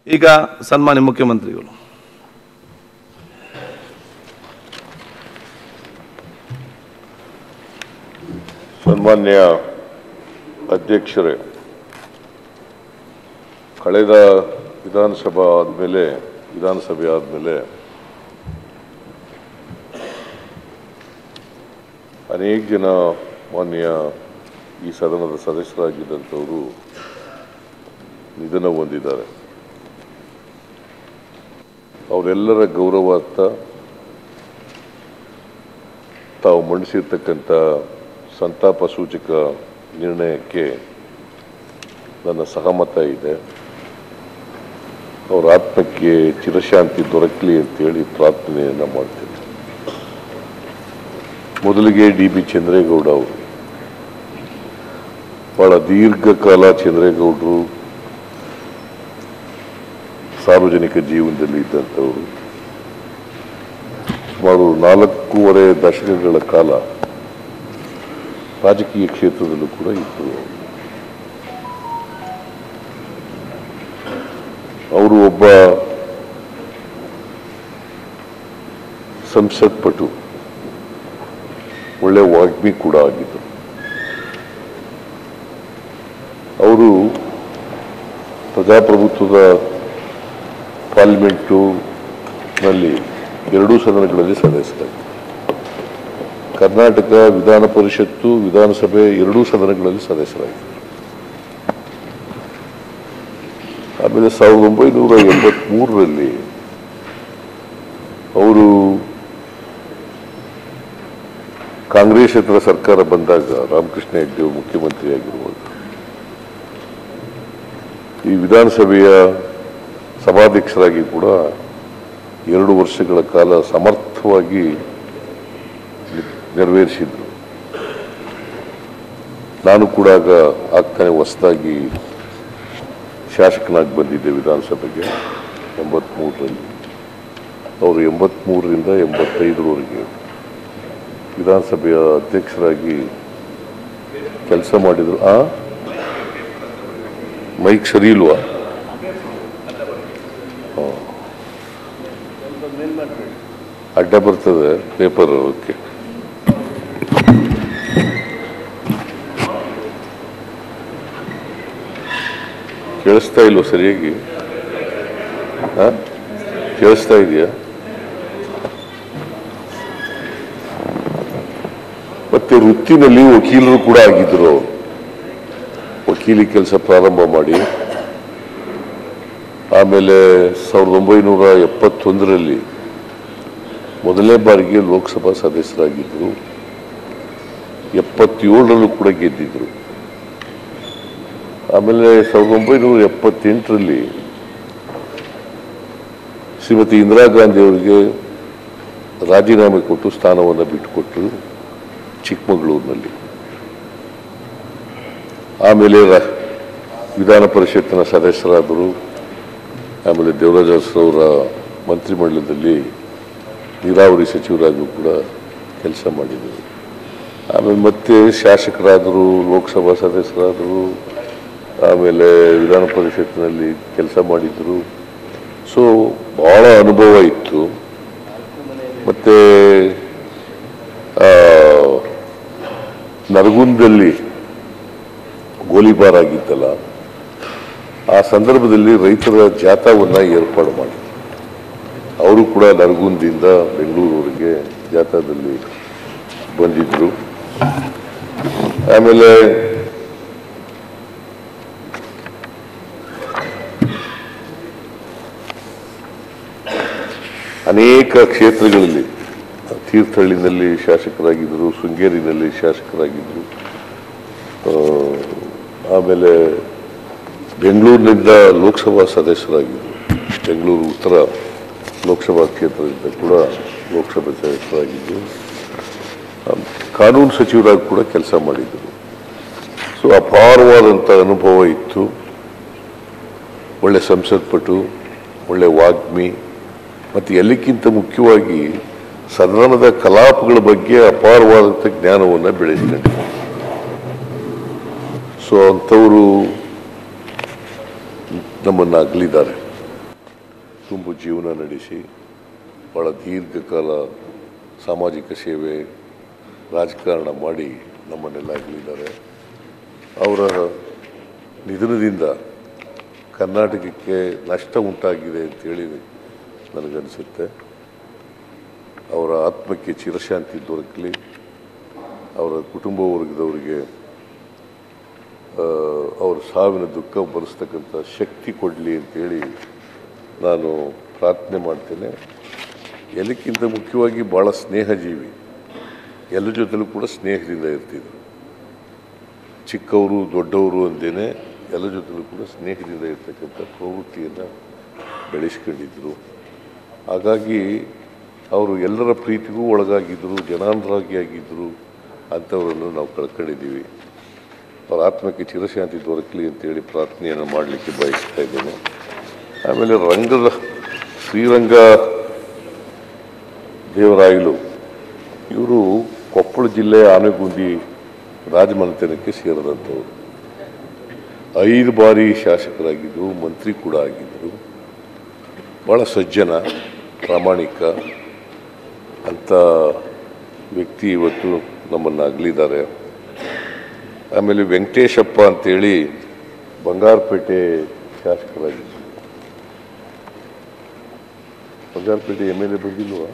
ಈಗ ಸನ್ಮಾನ್ಯ ಮುಖ್ಯಮಂತ್ರಿಗಳು ಸನ್ಮಾನ್ಯ ಅಧ್ಯಕ್ಷರೇ ಕಳೆದ ವಿಧಾನಸಭಾ ಆದಮೇಲೆ ವಿಧಾನಸಭೆ ಆದಮೇಲೆ ಅನೇಕ ಜನ ಮಾನ್ಯ ಈ ಸದನದ ಸದಸ್ಯರಾಗಿದ್ದಂಥವರು ನಿಧನ ಹೊಂದಿದ್ದಾರೆ ಅವರೆಲ್ಲರ ಗೌರವಾರ್ಥ ತಾವು ಮಂಡಿಸಿರ್ತಕ್ಕಂಥ ಸಂತಾಪ ಸೂಚಕ ನಿರ್ಣಯಕ್ಕೆ ನನ್ನ ಸಹಮತ ಇದೆ ಅವರ ಆತ್ಮಕ್ಕೆ ಚಿರಶಾಂತಿ ದೊರಕಲಿ ಅಂತೇಳಿ ಪ್ರಾರ್ಥನೆಯನ್ನು ಮಾಡ್ತೇನೆ ಮೊದಲಿಗೆ ಡಿ ಬಿ ಚಂದ್ರೇಗೌಡ ಅವರು ಬಹಳ ದೀರ್ಘಕಾಲ ಚಂದ್ರೇಗೌಡರು ಸಾರ್ವಜನಿಕ ಜೀವನದಲ್ಲಿ ಇದ್ದಂಥವರು ಸುಮಾರು ನಾಲ್ಕೂವರೆ ದಶಕಗಳ ಕಾಲ ರಾಜಕೀಯ ಕ್ಷೇತ್ರದಲ್ಲೂ ಕೂಡ ಇದ್ದರು ಅವರು ಒಬ್ಬ ಸಂಸತ್ಪಟು ಒಳ್ಳೆ ವಾಗ್ಮಿ ಕೂಡ ಆಗಿದ್ದರು ಅವರು ಪ್ರಜಾಪ್ರಭುತ್ವದ ಪಾರ್ಲಿಮೆಂಟು ನಲ್ಲಿ ಎರಡೂ ಸದನಗಳಲ್ಲಿ ಸದಸ್ಯರಾಗಿದ್ದರು ಕರ್ನಾಟಕ ವಿಧಾನ ಪರಿಷತ್ತು ವಿಧಾನಸಭೆ ಎರಡೂ ಸದನಗಳಲ್ಲಿ ಸದಸ್ಯರಾಗಿದ್ದರು ಆಮೇಲೆ ಸಾವಿರದ ಒಂಬೈನೂರ ಎಂಬತ್ಮೂರರಲ್ಲಿ ಅವರು ಕಾಂಗ್ರೆಸ್ಸೇತರ ಸರ್ಕಾರ ಬಂದಾಗ ರಾಮಕೃಷ್ಣ ಹೆಗ್ಡೆ ಅವರು ಮುಖ್ಯಮಂತ್ರಿಯಾಗಿರುವಾಗ ಈ ವಿಧಾನಸಭೆಯ ಸಭಾಧ್ಯಕ್ಷರಾಗಿ ಕೂಡ ಎರಡು ವರ್ಷಗಳ ಕಾಲ ಸಮರ್ಥವಾಗಿ ನೆರವೇರಿಸಿದ್ರು ನಾನು ಕೂಡ ಆಗ ಆಗ್ತಾನೆ ಹೊಸದಾಗಿ ಶಾಸಕನಾಗಿ ಬಂದಿದ್ದೆ ವಿಧಾನಸಭೆಗೆ ಎಂಬತ್ಮೂರರಲ್ಲಿ ಅವರು ಎಂಬತ್ಮೂರರಿಂದ ಎಂಬತ್ತೈದರವರೆಗೆ ವಿಧಾನಸಭೆಯ ಅಧ್ಯಕ್ಷರಾಗಿ ಕೆಲಸ ಮಾಡಿದ್ರು ಆ ಮೈಕ್ ಸರಿ ಇಲ್ವಾ ಆ. ಅಡ್ಡ ಬರ್ತದೆ ಪೇಪರ್ ಓಕೆ ಕೇಳಿಸ್ತಾ ಇಲ್ವ ಸರಿಯಾಗಿ ಆ? ಕೇಳಿಸ್ತಾ ಇದೆಯಾ ಮತ್ತೆ ವೃತ್ತಿನಲ್ಲಿ ವಕೀಲರು ಕೂಡ ಆಗಿದ್ರು ಅವರು ವಕೀಲಿ ಕೆಲಸ ಪ್ರಾರಂಭ ಮಾಡಿ ಆಮೇಲೆ ಸಾವಿರದ ಒಂಬೈನೂರ ಎಪ್ಪತ್ತೊಂದರಲ್ಲಿ ಮೊದಲನೇ ಬಾರಿಗೆ ಲೋಕಸಭಾ ಸದಸ್ಯರಾಗಿದ್ದರು ಎಪ್ಪತ್ತೇಳರಲ್ಲೂ ಕೂಡ ಗೆದ್ದಿದ್ರು ಆಮೇಲೆ ಸಾವಿರದ ಒಂಬೈನೂರ ಎಪ್ಪತ್ತೆಂಟರಲ್ಲಿ ಶ್ರೀಮತಿ ಇಂದಿರಾ ಗಾಂಧಿ ಅವರಿಗೆ ರಾಜೀನಾಮೆ ಕೊಟ್ಟು ಸ್ಥಾನವನ್ನು ಬಿಟ್ಟುಕೊಟ್ಟರು ಚಿಕ್ಕಮಗಳೂರಿನಲ್ಲಿ ಆಮೇಲೆ ರ- ವಿಧಾನ ಪರಿಷತ್ತಿನ ಸದಸ್ಯರಾದರು ಆಮೇಲೆ ದೇವರಾಜ ಅರಸರವರ ಮಂತ್ರಿಮಂಡಲದಲ್ಲಿ ನೀರಾವರಿ ಸಚಿವರಾಗೂ ಕೂಡ ಕೆಲಸ ಮಾಡಿದರು ಆಮೇಲೆ ಮತ್ತೆ ಶಾಸಕರಾದರು ಲೋಕಸಭಾ ಸದಸ್ಯರಾದರು ಆಮೇಲೆ ವಿಧಾನ ಪರಿಷತ್ತಿನಲ್ಲಿ ಕೆಲಸ ಮಾಡಿದರು ಸೊ ಬಹಳ ಅನುಭವ ಇತ್ತು ಮತ್ತೆ ಆ, ನರಗುಂದಲ್ಲಿ ಗೋಲಿಬಾರ್ ಆಗಿತ್ತಲ್ಲ ಆ ಸಂದರ್ಭದಲ್ಲಿ ರೈತರ ಜಾಥಾವನ್ನ ಏರ್ಪಾಡು ಮಾಡಿದ್ರು ಅವರು ಕೂಡ ನರಗುಂದಿಂದ ಬೆಂಗಳೂರವರೆಗೆ ಜಾಥಾದಲ್ಲಿ ಬಂದಿದ್ರು ಆಮೇಲೆ ಅನೇಕ ಕ್ಷೇತ್ರಗಳಲ್ಲಿ ತೀರ್ಥಹಳ್ಳಿನಲ್ಲಿ ಶಾಸಕರಾಗಿದ್ದರು ಶೃಂಗೇರಿನಲ್ಲಿ ಶಾಸಕರಾಗಿದ್ದರು ಆ, ಆಮೇಲೆ ಬೆಂಗಳೂರಿನಿಂದ ಲೋಕಸಭಾ ಸದಸ್ಯರಾಗಿದ್ದರು ಬೆಂಗಳೂರು ಉತ್ತರ ಲೋಕಸಭಾ ಕ್ಷೇತ್ರದಿಂದ ಕೂಡ ಲೋಕಸಭೆ ಸದಸ್ಯರಾಗಿದ್ದರು ಆ, ಕಾನೂನು ಸಚಿವರಾಗಿ ಕೂಡ ಕೆಲಸ ಮಾಡಿದ್ದರು ಸೊ ಅಪಾರವಾದಂಥ ಅನುಭವ ಇತ್ತು ಒಳ್ಳೆ ಸಂಸತ್ಪಟು ಒಳ್ಳೆ ವಾಗ್ಮಿ ಮತ್ತು ಎಲ್ಲಕ್ಕಿಂತ ಮುಖ್ಯವಾಗಿ ಸದನದ ಕಲಾಪಗಳ ಬಗ್ಗೆ ಅಪಾರವಾದಂಥ ಜ್ಞಾನವನ್ನು ಬೆಳೆಸ್ಕೊಂಡಿದ್ದಾರೆ ಸೊ ಅಂಥವರು ನಮ್ಮನ್ನು ಅಗಲಿದ್ದಾರೆ ತುಂಬ ಜೀವನ ನಡೆಸಿ ಭಾಳ ದೀರ್ಘಕಾಲ ಸಾಮಾಜಿಕ ಸೇವೆ ರಾಜಕಾರಣ ಮಾಡಿ ನಮ್ಮನ್ನೆಲ್ಲ ಅಗಲಿದ್ದಾರೆ ಅವರ ನಿಧನದಿಂದ ಕರ್ನಾಟಕಕ್ಕೆ ನಷ್ಟ ಉಂಟಾಗಿದೆ ಅಂತೇಳಿ ನನಗನ್ಸುತ್ತೆ ಅವರ ಆತ್ಮಕ್ಕೆ ಚಿರಶಾಂತಿ ದೊರಕಲಿ ಅವರ ಕುಟುಂಬ ವರ್ಗದವರಿಗೆ ಆ, ಅವ್ರ ಸಾವಿನ ದುಃಖ ಭರಿಸ್ತಕ್ಕಂಥ ಶಕ್ತಿ ಕೊಡಲಿ ಅಂತೇಳಿ ನಾನು ಪ್ರಾರ್ಥನೆ ಮಾಡ್ತೇನೆ ಎಲ್ಲಕ್ಕಿಂತ ಮುಖ್ಯವಾಗಿ ಭಾಳ ಸ್ನೇಹಜೀವಿ ಎಲ್ಲ ಜೊತೆಲೂ ಕೂಡ ಸ್ನೇಹದಿಂದ ಇರ್ತಿದ್ರು ಚಿಕ್ಕವರು ದೊಡ್ಡವರು ಅಂದೇನೆ ಎಲ್ಲ ಜೊತೆಲೂ ಕೂಡ ಸ್ನೇಹದಿಂದ ಇರ್ತಕ್ಕಂಥ ಪ್ರವೃತ್ತಿಯನ್ನು ಬೆಳೆಸ್ಕೊಂಡಿದ್ರು ಹಾಗಾಗಿ ಅವರು ಎಲ್ಲರ ಪ್ರೀತಿಗೂ ಒಳಗಾಗಿದ್ದರು ಜನಾಂಧ್ರಾಗಿ ಆಗಿದ್ದರು ಅಂಥವರನ್ನು ನಾವು ಕಳ್ಕೊಂಡಿದ್ದೀವಿ ಅವರ ಆತ್ಮಕ್ಕೆ ಚಿರಶಾಂತಿ ದೊರಕಲಿ ಅಂತೇಳಿ ಪ್ರಾರ್ಥನೆಯನ್ನು ಮಾಡಲಿಕ್ಕೆ ಬಯಸ್ತಾ ಇದ್ದೇನೆ ಆಮೇಲೆ ರಂಗದ ಶ್ರೀರಂಗ ದೇವರಾಯಲು ಇವರು ಕೊಪ್ಪಳ ಜಿಲ್ಲೆಯ ಆನೆಗುಂದಿ ರಾಜಮನೆತನಕ್ಕೆ ಸೇರಿದಂಥವ್ರು ಐದು ಬಾರಿ ಶಾಸಕರಾಗಿದ್ದರು ಮಂತ್ರಿ ಕೂಡ ಆಗಿದ್ದರು ಭಾಳ ಸಜ್ಜನ ಪ್ರಾಮಾಣಿಕ ಅಂಥ ವ್ಯಕ್ತಿ ಇವತ್ತು ನಮ್ಮನ್ನು ಅಗಲಿದ್ದಾರೆ ಆಮೇಲೆ ವೆಂಕಟೇಶಪ್ಪ ಅಂತೇಳಿ ಬಂಗಾರಪೇಟೆ ಶಾಸಕರಾಗಿದ್ದರು ಬಂಗಾರಪೇಟೆ ಎಮ್ ಎಲ್ ಎ ಬಂದಿಲ್ವಾ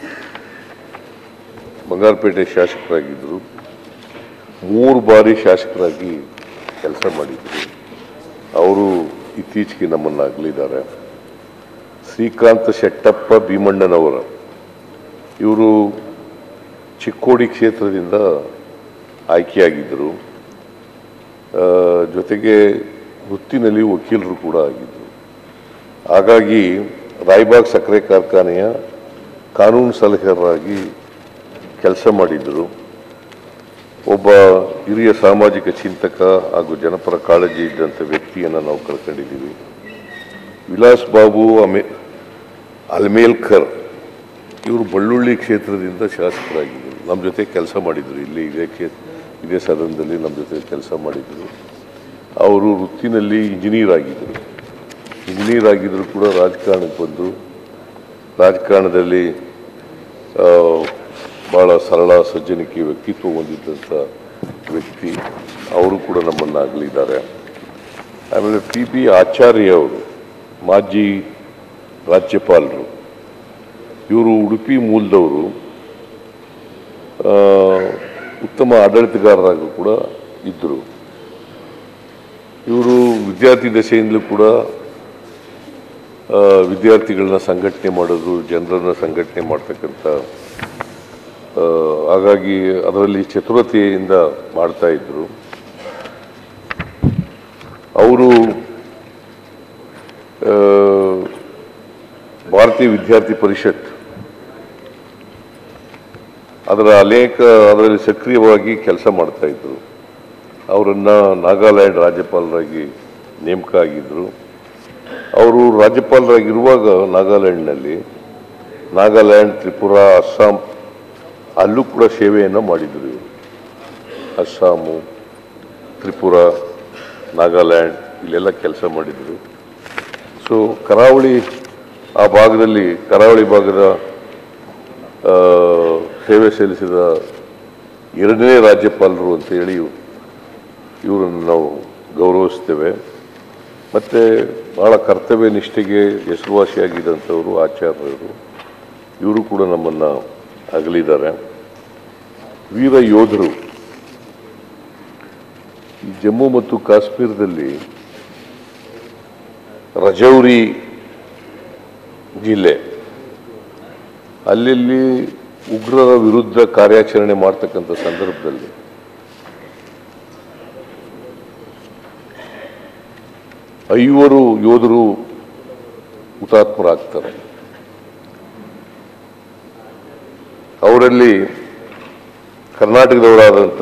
ಬಂಗಾರಪೇಟೆ ಶಾಸಕರಾಗಿದ್ದರು ಮೂರು ಬಾರಿ ಶಾಸಕರಾಗಿ ಕೆಲಸ ಮಾಡಿದ್ರು ಅವರು ಇತ್ತೀಚೆಗೆ ನಮ್ಮನ್ನು ಅಗಲಿದ್ದಾರೆ ಶ್ರೀಕಾಂತ ಶೆಟ್ಟಪ್ಪ ಭೀಮಣ್ಣನವರ ಇವರು ಚಿಕ್ಕೋಡಿ ಕ್ಷೇತ್ರದಿಂದ ಆಯ್ಕೆಯಾಗಿದ್ದರು ಆ, ಜೊತೆಗೆ ವೃತ್ತಿನಲ್ಲಿ ವಕೀಲರು ಕೂಡ ಆಗಿದ್ದರು ಹಾಗಾಗಿ ರಾಯಬಾಗ್ ಸಕ್ಕರೆ ಕಾರ್ಖಾನೆಯ ಕಾನೂನು ಸಲಹೆಗಾರರಾಗಿ ಕೆಲಸ ಮಾಡಿದ್ದರು ಒಬ್ಬ ಹಿರಿಯ ಸಾಮಾಜಿಕ ಚಿಂತಕ ಹಾಗೂ ಜನಪರ ಕಾಳಜಿ ಇದ್ದಂಥ ವ್ಯಕ್ತಿಯನ್ನು ನಾವು ಕಳ್ಕೊಂಡಿದ್ದೀವಿ ವಿಲಾಸ್ ಬಾಬು ಅಮೆ ಅಲ್ಮೇಲ್ಕರ್ ಇವರು ಬಳ್ಳುಳ್ಳಿ ಕ್ಷೇತ್ರದಿಂದ ಶಾಸಕರಾಗಿದ್ದರು ನಮ್ಮ ಜೊತೆ ಕೆಲಸ ಮಾಡಿದರು ಇಲ್ಲಿ ಇದೇ ಕ್ಷೇತ್ರ ಇದೇ ಸದನದಲ್ಲಿ ನಮ್ಮ ಜೊತೆ ಕೆಲಸ ಮಾಡಿದರು ಅವರು ವೃತ್ತಿನಲ್ಲಿ ಇಂಜಿನಿಯರ್ ಆಗಿದ್ದರು ಇಂಜಿನಿಯರ್ ಆಗಿದ್ದರೂ ಕೂಡ ರಾಜಕಾರಣಕ್ಕೆ ಬಂದು ರಾಜಕಾರಣದಲ್ಲಿ ಆ, ಭಾಳ ಸರಳ ಸಜ್ಜನಿಕೆ ವ್ಯಕ್ತಿತ್ವ ಹೊಂದಿದ್ದಂಥ ವ್ಯಕ್ತಿ ಅವರು ಕೂಡ ನಮ್ಮನ್ನು ಅಗಲಿದ್ದಾರೆ ಆಮೇಲೆ ಪಿ ಪಿ ಆಚಾರ್ಯ ಅವರು ಮಾಜಿ ರಾಜ್ಯಪಾಲರು ಇವರು ಉಡುಪಿ ಮೂಲದವರು ಆ, ಉತ್ತಮ ಆಡಳಿತಗಾರರಾಗಿ ಕೂಡ ಇದ್ದರು ಇವರು ವಿದ್ಯಾರ್ಥಿ ದಶೆಯಿಂದಲೂ ಕೂಡ ಆ, ವಿದ್ಯಾರ್ಥಿಗಳನ್ನ ಸಂಘಟನೆ ಮಾಡೋದು ಜನರನ್ನ ಸಂಘಟನೆ ಮಾಡ್ತಕ್ಕಂಥ ಆ, ಹಾಗಾಗಿ ಅದರಲ್ಲಿ ಚತುರತೆಯಿಂದ ಮಾಡ್ತಾ ಇದ್ರು ಅವರು ಆ, ಭಾರತೀಯ ವಿದ್ಯಾರ್ಥಿ ಪರಿಷತ್ ಅದರ ಅನೇಕ ಅದರಲ್ಲಿ ಸಕ್ರಿಯವಾಗಿ ಕೆಲಸ ಮಾಡ್ತಾ ಇದ್ರು ಅವರನ್ನ ನಾಗಾಲ್ಯಾಂಡ್ ರಾಜ್ಯಪಾಲರಾಗಿ ನೇಮಕ ಆಗಿದ್ರು ಅವರು ರಾಜ್ಯಪಾಲರಾಗಿರುವಾಗ ನಾಗಾಲ್ಯಾಂಡ್ನಲ್ಲಿ ನಾಗಾಲ್ಯಾಂಡ್ ತ್ರಿಪುರಾ ಅಸ್ಸಾಂ ಅಲ್ಲೂ ಕೂಡ ಸೇವೆಯನ್ನು ಮಾಡಿದರು ಇವರು ಅಸ್ಸಾಮು ತ್ರಿಪುರಾ ನಾಗಾಲ್ಯಾಂಡ್ ಇಲ್ಲೆಲ್ಲ ಕೆಲಸ ಮಾಡಿದರು ಸೊ ಕರಾವಳಿ ಆ ಭಾಗದಲ್ಲಿ ಕರಾವಳಿ ಭಾಗದ ಆ, ಸೇವೆ ಸಲ್ಲಿಸಿದ ಎರಡನೇ ರಾಜ್ಯಪಾಲರು ಅಂತ ಹೇಳಿ ಇವರನ್ನು ನಾವು ಗೌರವಿಸ್ತೇವೆ ಮತ್ತು ಭಾಳ ಕರ್ತವ್ಯ ನಿಷ್ಠೆಗೆ ಹೆಸರುವಾಸಿಯಾಗಿದ್ದಂಥವರು ಆಚಾರ್ಯರು ಇವರು ಕೂಡ ನಮ್ಮನ್ನು ಅಗಲಿದ್ದಾರೆ ವೀರ ಯೋಧರು ಈ ಜಮ್ಮು ಮತ್ತು ಕಾಶ್ಮೀರದಲ್ಲಿ ರಜೌರಿ ಜಿಲ್ಲೆ ಅಲ್ಲಲ್ಲಿ ಉಗ್ರರ ವಿರುದ್ಧ ಕಾರ್ಯಾಚರಣೆ ಮಾಡ್ತಕ್ಕಂಥ ಸಂದರ್ಭದಲ್ಲಿ ಐವರು ಯೋಧರು ಹುತಾತ್ಮರಾಗ್ತಾರೆ ಅವರಲ್ಲಿ ಕರ್ನಾಟಕದವರಾದಂಥ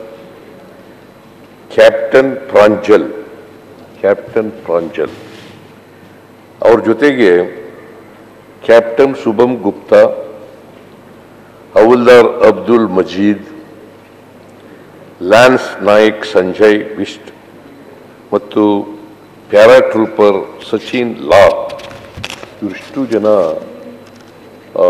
ಕ್ಯಾಪ್ಟನ್ ಪ್ರಾಂಜಲ್ ಕ್ಯಾಪ್ಟನ್ ಪ್ರಾಂಜಲ್ ಅವ್ರ ಜೊತೆಗೆ ಕ್ಯಾಪ್ಟನ್ ಶುಭಂ ಗುಪ್ತಾ ಹವಲ್ದಾರ್ ಅಬ್ದುಲ್ ಮಜೀದ್ ಲ್ಯಾನ್ಸ್ ನಾಯಕ್ ಸಂಜಯ್ ಬಿಸ್ಟ್ ಮತ್ತು ಪ್ಯಾರಾಟ್ರೂಪರ್ ಸಚಿನ್ ಲಾ ಇವರಿಷ್ಟು ಜನ ಆ,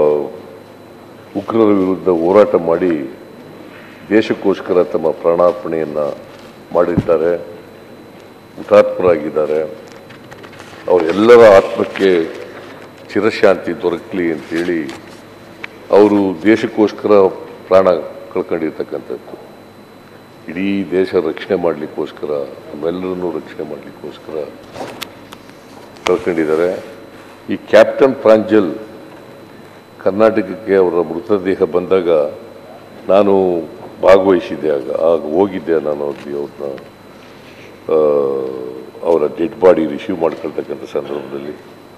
ಉಗ್ರರ ವಿರುದ್ಧ ಹೋರಾಟ ಮಾಡಿ ದೇಶಕ್ಕೋಸ್ಕರ ತಮ್ಮ ಪ್ರಾಣಾರ್ಪಣೆಯನ್ನು ಮಾಡಿದ್ದಾರೆ ಹುತಾತ್ಮರಾಗಿದ್ದಾರೆ ಅವರೆಲ್ಲರ ಆತ್ಮಕ್ಕೆ ಚಿರಶಾಂತಿ ದೊರಕಲಿ ಅಂತೇಳಿ ಅವರು ದೇಶಕ್ಕೋಸ್ಕರ ಪ್ರಾಣ ಕಳ್ಕೊಂಡಿರ್ತಕ್ಕಂಥದ್ದು ಇಡೀ ದೇಶ ರಕ್ಷಣೆ ಮಾಡಲಿಕ್ಕೋಸ್ಕರ ನಮ್ಮೆಲ್ಲರನ್ನೂ ರಕ್ಷಣೆ ಮಾಡಲಿಕ್ಕೋಸ್ಕರ ಕಳ್ಕೊಂಡಿದ್ದಾರೆ ಈ ಕ್ಯಾಪ್ಟನ್ ಪ್ರಾಂಜಲ್ ಕರ್ನಾಟಕಕ್ಕೆ ಅವರ ಮೃತದೇಹ ಬಂದಾಗ ನಾನು ಭಾಗವಹಿಸಿದ್ದೆ ಆಗ ಆಗ ಹೋಗಿದ್ದೆ ನಾನು ಅಲ್ಲಿ ಅವ್ರನ್ನ ಆ, ಅವರ ಡೆಡ್ ಬಾಡಿ ರಿಸೀವ್ ಮಾಡ್ಕೊಳ್ತಕ್ಕಂಥ ಸಂದರ್ಭದಲ್ಲಿ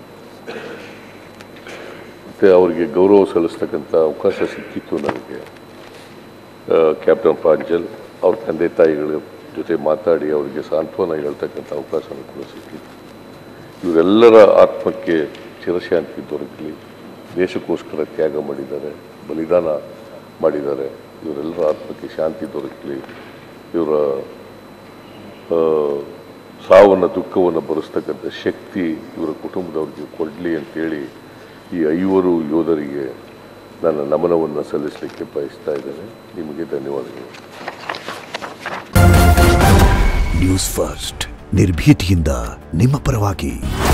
ಮತ್ತು ಅವರಿಗೆ ಗೌರವ ಸಲ್ಲಿಸ್ತಕ್ಕಂಥ ಅವಕಾಶ ಸಿಕ್ಕಿತ್ತು ನನಗೆ ಆ, ಕ್ಯಾಪ್ಟನ್ ಪ್ರಾಂಜಲ್ ಅವ್ರ ತಂದೆ ತಾಯಿಗಳ ಜೊತೆ ಮಾತಾಡಿ ಅವರಿಗೆ ಸಾಂತ್ವನ ಹೇಳ್ತಕ್ಕಂಥ ಅವಕಾಶನೂ ಕೂಡ ಸಿಕ್ಕಿತ್ತು ಇವರೆಲ್ಲರ ಆತ್ಮಕ್ಕೆ ಚಿರಶಾಂತಿ ದೊರಕಲಿ ದೇಶಕ್ಕೋಸ್ಕರ ತ್ಯಾಗ ಮಾಡಿದ್ದಾರೆ ಬಲಿದಾನ ಮಾಡಿದ್ದಾರೆ ಇವರೆಲ್ಲರ ಆತ್ಮಕ್ಕೆ ಶಾಂತಿ ದೊರಕಲಿ ಇವರ ಆ, ಸಾವನ್ನ ದುಃಖವನ್ನು ಭರಿಸ್ತಕ್ಕಂಥ ಶಕ್ತಿ ಇವರ ಕುಟುಂಬದವರಿಗೆ ಕೊಡಲಿ ಅಂತೇಳಿ ಈ ಐವರು ಯೋಧರಿಗೆ ನನ್ನ ನಮನವನ್ನು ಸಲ್ಲಿಸಲಿಕ್ಕೆ ಬಯಸ್ತಾ ಇದ್ದೇನೆ ನಿಮಗೆ ಧನ್ಯವಾದಗಳು ನ್ಯೂಸ್ ಫಸ್ಟ್ ನಿರ್ಭೀತಿಯಿಂದ ನಿಮ್ಮ ಪರವಾಗಿ